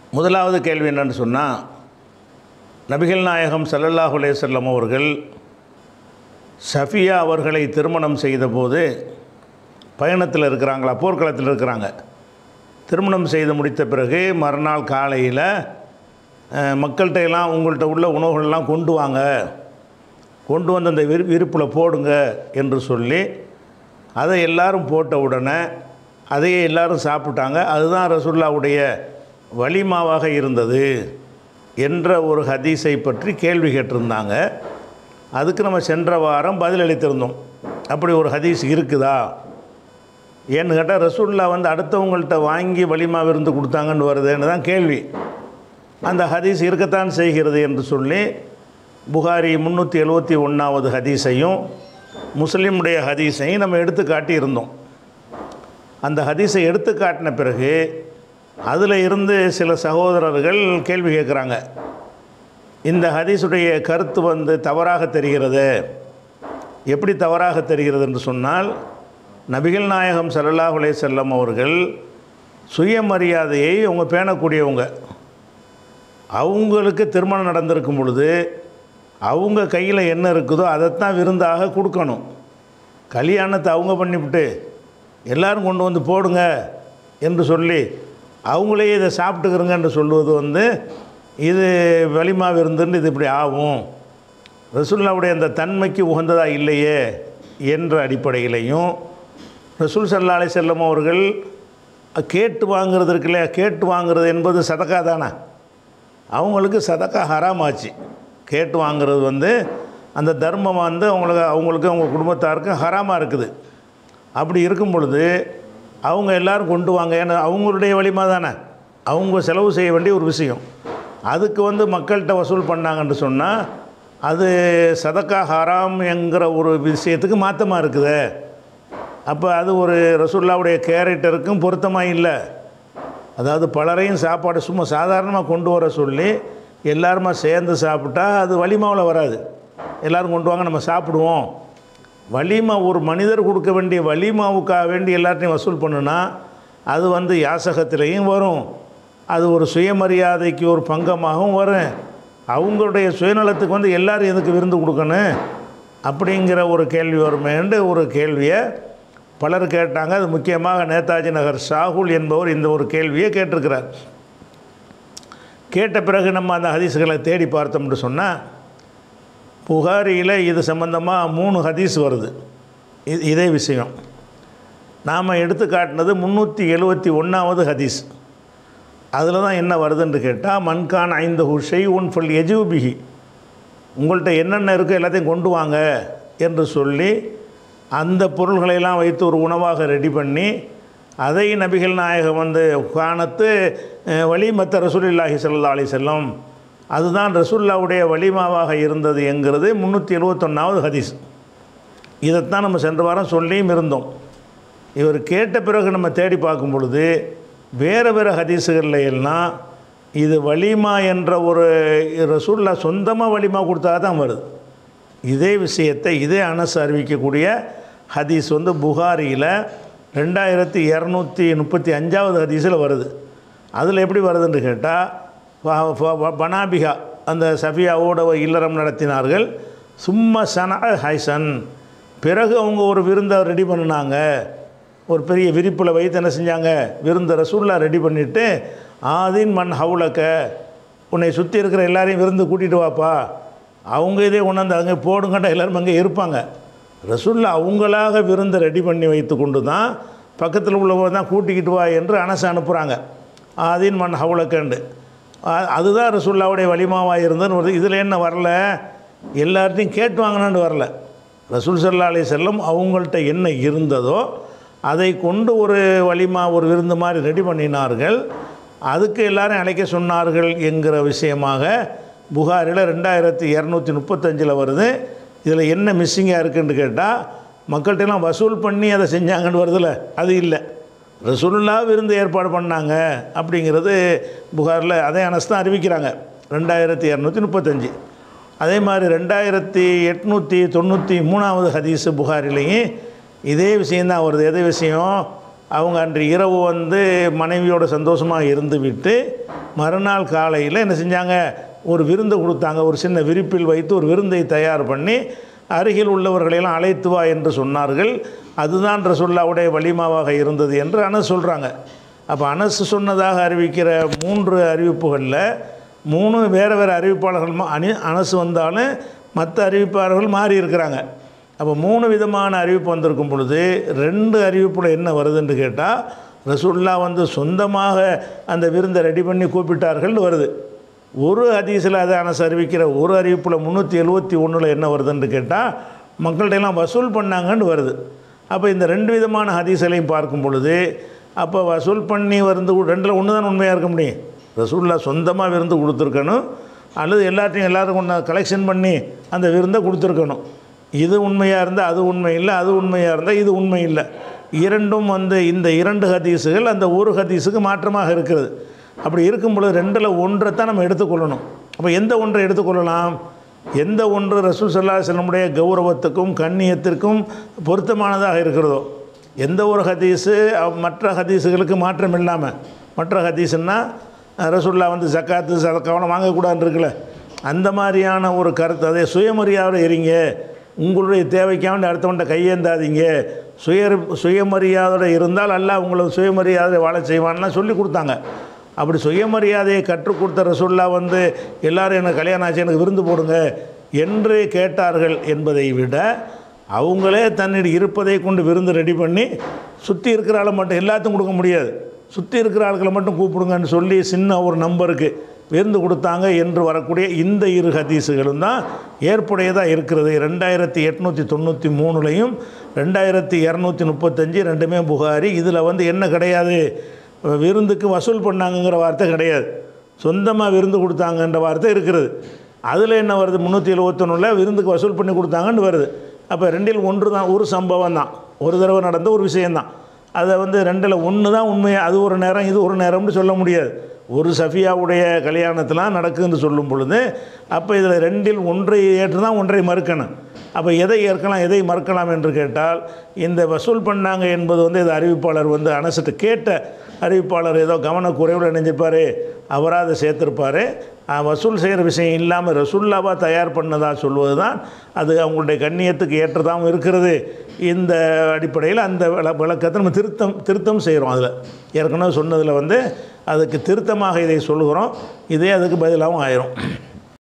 முதலாவது கேள்வி என்னன்னு சொன்னால் நபிகள் நாயகம் ஸல்லல்லாஹு அலைஹி வஸல்லம் அவர்கள் சஃபியா அவர்களை திருமணம் செய்தபோது பயணத்தில் இருக்கிறாங்களா போர்க்களத்தில் இருக்கிறாங்க திருமணம் செய்து முடித்த பிறகு மறுநாள் காலையில் அஹ், மக்கள்கிட்ட எல்லாம் உங்கள்கிட்ட உள்ள உணவுகள்லாம் கொண்டு வாங்க கொண்டு வந்து அந்த விரு விருப்பில் போடுங்க என்று சொல்லி அதை எல்லாரும் போட்ட உடனே அதையே எல்லாரும் சாப்பிட்டாங்க அதுதான் ரசுல்லாவுடைய வலிமாவாக இருந்தது என்ற ஒரு ஹதீஸை பற்றி கேள்வி கேட்டிருந்தாங்க அதுக்கு நம்ம சென்ற வாரம் பதிலளித்திருந்தோம் அப்படி ஒரு ஹதீஸ் இருக்குதா ஏன்னு கேட்டால் ரசூல்லா வந்து அடுத்தவங்கள்ட்ட வாங்கி வலிமா விருந்து கொடுத்தாங்கன்னு வருதுன்னு தான் கேள்வி அந்த ஹதீஸ் இருக்கத்தான் செய்கிறது என்று சொல்லி புகாரி முந்நூற்றி எழுபத்தி ஒன்றாவது ஹதீஸையும் முஸ்லீமுடைய ஹதீஸையும் நம்ம எடுத்து காட்டியிருந்தோம் அந்த ஹதீஸை எடுத்து காட்டின பிறகு அதில் இருந்து சில சகோதரர்கள் கேள்வி கேட்குறாங்க இந்த ஹதீஸுடைய கருத்து வந்து தவறாக தெரிகிறது எப்படி தவறாக தெரிகிறது என்று சொன்னால் நபிகள் நாயகம் ஸல்லல்லாஹு அலைஹி செல்லம் அவர்கள் சுயமரியாதையை அவங்க பேணக்கூடியவங்க அவங்களுக்கு திருமணம் நடந்திருக்கும் பொழுது அவங்க கையில் என்ன இருக்குதோ அதைத்தான் விருந்தாக கொடுக்கணும் கல்யாணத்தை அவங்க பண்ணிவிட்டு எல்லாரும் கொண்டு வந்து போடுங்க என்று சொல்லி அவங்களே இதை சாப்பிட்டுக்கிறங்க என்று சொல்லுவது வந்து இது வலிமா விருந்துன்னு இது இப்படி ஆகும் ரசூல்லாவுடைய அந்த தன்மைக்கு உகந்ததாக இல்லையே என்ற அடிப்படையிலையும் ரசூல் சல்லா அலை செல்லம் அவர்கள் கேட்டு வாங்குறது இருக்கு இல்லையா கேட்டு வாங்குறது என்பது சதக்கா தானே அவங்களுக்கு சதக்கா ஹராம் ஆச்சு கேட்டு வாங்குறது வந்து அந்த தர்மம் வந்து அவங்களுக்கு அவங்களுக்கு அவங்க குடும்பத்தாருக்கும் ஹராமாக இருக்குது அப்படி இருக்கும் பொழுது அவங்க எல்லாரும் கொண்டு வாங்க ஏன்னா அவங்களுடைய வலிமா தானே அவங்க செலவு செய்ய வேண்டிய ஒரு விஷயம் அதுக்கு வந்து மக்கள்கிட்ட வசூல் பண்ணாங்கன்னு சொன்னால் அது சதக்கா ஹராம் என்கிற ஒரு விஷயத்துக்கு மாற்றமாக இருக்குது அப்போ அது ஒரு ரசூல்லாவுடைய கேரக்டருக்கும் பொருத்தமாக இல்லை அதாவது பலரையும் சாப்பாடு சும்மா சாதாரணமாக கொண்டு வர சொல்லி எல்லாருமா சேர்ந்து சாப்பிட்டா அது வலிமாவில் வராது எல்லோரும் கொண்டு வாங்க நம்ம சாப்பிடுவோம் வலிமா ஒரு மனிதர் கொடுக்க வேண்டிய வலிமாவுக்காக வேண்டி எல்லார்ட்டையும் வசூல் பண்ணுனா அது வந்து யாசகத்திலையும் வரும் அது ஒரு சுயமரியாதைக்கு ஒரு பங்கமாகவும் வரும் அவங்களுடைய சுயநலத்துக்கு வந்து எல்லாரும் எதுக்கு விருந்து கொடுக்கணும் அப்படிங்கிற ஒரு கேள்வி வருமேண்டு ஒரு கேள்வியை பலர் கேட்டாங்க அது முக்கியமாக நேதாஜி நகர் ஷாகுல் என்பவர் இந்த ஒரு கேள்வியை கேட்டிருக்கிறார் கேட்ட பிறகு நம்ம அந்த ஹதீஸுகளை தேடி பார்த்தோம்னு சொன்னால் புகாரியில் இது சம்பந்தமாக மூணு ஹதீஸ் வருது இது இதே விஷயம் நாம் எடுத்து காட்டினது முந்நூற்றி எழுபத்தி ஒன்றாவது ஹதீஸ் அதில் தான் என்ன வருதுன்னு கேட்டால் மன்கான் ஐந்து ஹுஷை உன் ஃபுல் எஜூபிஹி உங்கள்கிட்ட என்னென்ன இருக்கோ எல்லாத்தையும் கொண்டு வாங்க என்று சொல்லி அந்த பொருள்களையெல்லாம் வைத்து ஒரு உணவாக ரெடி பண்ணி அதை நபிகள் நாயகம் வந்து காணத்து வலிமத்த ரசூலில்லாஹி ஸல்லல்லாஹு அலைஹி செல்லம் அதுதான் ரசூல்லாவுடைய வலிமாவாக இருந்தது என்கிறது முந்நூற்றி எழுபத்தொன்னாவது ஹதீஸ் இதைத்தான் நம்ம சென்ற வாரம் சொல்லியும் இருந்தோம் இவர் கேட்ட பிறகு நம்ம தேடி பார்க்கும் பொழுது வேறு வேறு ஹதீஸுகளில் எல்லாம் இது வலிமா என்ற ஒரு ரசூல்லா சொந்தமாக வலிமா கொடுத்தா தான் வருது இதே விஷயத்தை இதே அனசு அறிவிக்கக்கூடிய ஹதீஸ் வந்து புகாரியில் ரெண்டாயிரத்தி இரநூத்தி முப்பத்தி அஞ்சாவது ஹதீஸில் வருது அதில் எப்படி வருதுன்னு கேட்டால் பனாபிகா அந்த சஃபியாவோட இல்லறம் நடத்தினார்கள் சும்மா சனா ஹைசன் பிறகு அவங்க ஒரு விருந்தை ரெடி பண்ணினாங்க ஒரு பெரிய விரிப்பில் வைத்து என்ன செஞ்சாங்க விருந்த ரசூல்லா ரெடி பண்ணிவிட்டு ஆதீன் மண் ஹவுலக்க உன்னை சுற்றி இருக்கிற எல்லாரையும் விருந்து கூட்டிகிட்டு வாப்பா அவங்க இதே கொண்டாந்து அங்கே போடுங்கட்டா எல்லோரும் அங்கே இருப்பாங்க ரசூல்லா அவங்களாக விருந்தை ரெடி பண்ணி வைத்து கொண்டு தான் பக்கத்தில் உள்ளவங்க தான் கூட்டிக்கிட்டு வா என்று அனசு அனுப்புகிறாங்க ஆதீன் மண் ஹவுலக்கண்டு அ- அதுதான் ரசூல்லாவுடைய வலிமாவாக இருந்ததுன்னு வருது இதில் என்ன வரல எல்லார்ட்டையும் கேட்டு வாங்கினான்னு வரல ரசூல் சல்லா அலி செல்லம் அவங்கள்ட்ட என்ன இருந்ததோ அதை கொண்டு ஒரு வலிமா ஒரு விருந்து மாதிரி ரெடி பண்ணினார்கள் அதுக்கு எல்லாரும் அழைக்க சொன்னார்கள் என்கிற விஷயமாக புகாரில் ரெண்டாயிரத்தி இரநூத்தி முப்பத்தஞ்சில் வருது இதில் என்ன மிஸ்ஸிங்காக இருக்குன்னு கேட்டால் மக்கள்கிட்டலாம் வசூல் பண்ணி அதை செஞ்சாங்கன்னு வருதுல்ல அது இல்லை ரசூலுல்லா விருந்து ஏற்பாடு பண்ணாங்க அப்படிங்கிறது புகாரில் அதே அனஸ் தான் அறிவிக்கிறாங்க ரெண்டாயிரத்தி இரநூத்தி முப்பத்தஞ்சு அதே மாதிரி ரெண்டாயிரத்தி எட்நூற்றி தொண்ணூற்றி மூணாவது ஹதீஸு புகாரிலையும் இதே விஷயந்தான் வருது எது விஷயம் அவங்க அன்று இரவு வந்து மனைவியோட சந்தோஷமாக இருந்து விட்டு மறுநாள் காலையில் என்ன செஞ்சாங்க ஒரு விருந்து கொடுத்தாங்க ஒரு சின்ன விரிப்பில் வைத்து ஒரு விருந்தை தயார் பண்ணி அருகில் உள்ளவர்களையெல்லாம் அழைத்து வா என்று சொன்னார்கள் அதுதான் ரசுல்லாவுடைய வலிமாவாக இருந்தது என்று அனஸ் சொல்கிறாங்க அப்போ அனஸ் சொன்னதாக அறிவிக்கிற மூன்று அறிவிப்புகளில் மூணு வேறு வேறு அறிவிப்பாளர்கள் மா- அணி அனசு வந்தாலும் மற்ற அறிவிப்பாளர்கள் மாறி இருக்கிறாங்க அப்போ மூணு விதமான அறிவிப்பு வந்திருக்கும் பொழுது ரெண்டு அறிவிப்பில் என்ன வருதுன்னு கேட்டால் ரசூல்லா வந்து சொந்தமாக அந்த விருந்தை ரெடி பண்ணி கூப்பிட்டார்கள்னு வருது ஒரு ஹதீஸில் அதை அனசு அறிவிக்கிற ஒரு அறிவிப்பில் முந்நூற்றி எழுபத்தி ஒன்றில் என்ன வருதுன்னு கேட்டால் மக்கள்கிட்ட எல்லாம் வசூல் பண்ணாங்கன்னு வருது அப்போ இந்த ரெண்டு விதமான ஹதீஸ்களையும் பார்க்கும் பொழுது அப்போ வசூல் பண்ணி வந்து ரெண்டில் ஒன்று தான் உண்மையாக இருக்க முடியும் ரசூல்லா சொந்தமாக விருந்து கொடுத்துருக்கணும் அல்லது எல்லாத்தையும் எல்லாரும் கொண்டு கலெக்ஷன் பண்ணி அந்த விருந்தை கொடுத்துருக்கணும் இது உண்மையாக இருந்தால் அது உண்மை இல்லை அது உண்மையாக இருந்தால் இது உண்மை இல்லை இரண்டும் வந்து இந்த இரண்டு ஹதீஸுகள் அந்த ஒரு ஹதீஸுக்கு மாற்றமாக இருக்கிறது அப்படி இருக்கும் பொழுது ரெண்டில் ஒன்றை தான் நம்ம எடுத்துக்கொள்ளணும் அப்போ எந்த ஒன்றை எடுத்துக்கொள்ளலாம் எந்த ஒன்று ரசூல் சல்லா செல்லமுடைய கௌரவத்துக்கும் கண்ணியத்திற்கும் பொருத்தமானதாக இருக்கிறதோ எந்த ஒரு ஹதீஸு அவ் மற்ற ஹதீஸுகளுக்கு மாற்றம் இல்லாமல் மற்ற ஹதீஸுன்னா ரசூல்லா வந்து ஜக்காத்து சதக்காவனம் வாங்கக்கூடாதுன்னு இருக்குல்ல அந்த மாதிரியான ஒரு கருத்து அதே சுயமரியாதை இருங்க உங்களுடைய தேவைக்காண்டி அடுத்தவன்ட்ட கையேந்தாதீங்க சுய சுயமரியாதை இருந்தால் அல்லாஹ் உங்களை சுயமரியாதை வாழ செய்வான்லாம் சொல்லி கொடுத்தாங்க அப்படி சுயமரியாதையை கற்றுக் கொடுத்த ரசூல்லா வந்து எல்லாரும் எனக்கு கல்யாணம் ஆச்சு எனக்கு விருந்து போடுங்க என்று கேட்டார்கள் என்பதை விட அவங்களே தன்னிடம் இருப்பதை கொண்டு விருந்து ரெடி பண்ணி சுற்றி இருக்கிற ஆளை மட்டும் எல்லாத்தையும் கொடுக்க முடியாது சுற்றி இருக்கிற ஆட்களை மட்டும் கூப்பிடுங்கன்னு சொல்லி சின்ன ஒரு நம்பருக்கு விருந்து கொடுத்தாங்க என்று வரக்கூடிய இந்த இரு ஹதீஸுகளும் தான் ஏற்புடையதாக இருக்கிறது ரெண்டாயிரத்தி எட்நூற்றி தொண்ணூற்றி மூணுலையும் ரெண்டாயிரத்தி இரநூத்தி முப்பத்தஞ்சு ரெண்டுமே புகாரி இதில் வந்து என்ன கிடையாது விருந்துக்கு வசூல் பண்ணாங்கங்கிற வார்த்தை கிடையாது சொந்தமாக விருந்து கொடுத்தாங்கன்ற வார்த்தை இருக்கிறது அதில் என்ன வருது முந்நூற்றி எழுபத்தொன்னில் விருந்துக்கு வசூல் பண்ணி கொடுத்தாங்கன்னு வருது அப்போ ரெண்டில் ஒன்று தான் ஒரு சம்பவம் தான் ஒரு தடவை நடந்த ஒரு விஷயந்தான் அதை வந்து ரெண்டில் ஒன்று தான் உண்மையாக அது ஒரு நேரம் இது ஒரு நேரம்னு சொல்ல முடியாது ஒரு சஃபியாவுடைய கல்யாணத்தெலாம் நடக்குதுன்னு சொல்லும் பொழுது அப்போ இதில் ரெண்டில் ஒன்றை ஏற்று தான் ஒன்றை மறுக்கணும் அப்போ எதை ஏற்கலாம் எதை மறுக்கலாம் என்று கேட்டால் இந்த வசூல் பண்ணாங்க என்பது வந்து இது அறிவிப்பாளர் வந்து அனசிட்டு கேட்ட அறிவிப்பாளர் ஏதோ கவனக்குறைவில் நினைஞ்சிருப்பார் அவராக அதை சேர்த்துருப்பார் வசூல் செய்கிற விஷயம் இல்லாமல் ரசுல்லாவாக தயார் பண்ணதா சொல்வது தான் அது அவங்களுடைய கண்ணியத்துக்கு ஏற்றதாகவும் இருக்கிறது இந்த அடிப்படையில் அந்த விள விளக்கத்தை நம்ம திருத்தம் திருத்தம் செய்கிறோம் அதில் ஏற்கனவே சொன்னதில் வந்து அதுக்கு திருத்தமாக இதை சொல்கிறோம் இதே அதுக்கு பதிலாகவும் ஆயிரும்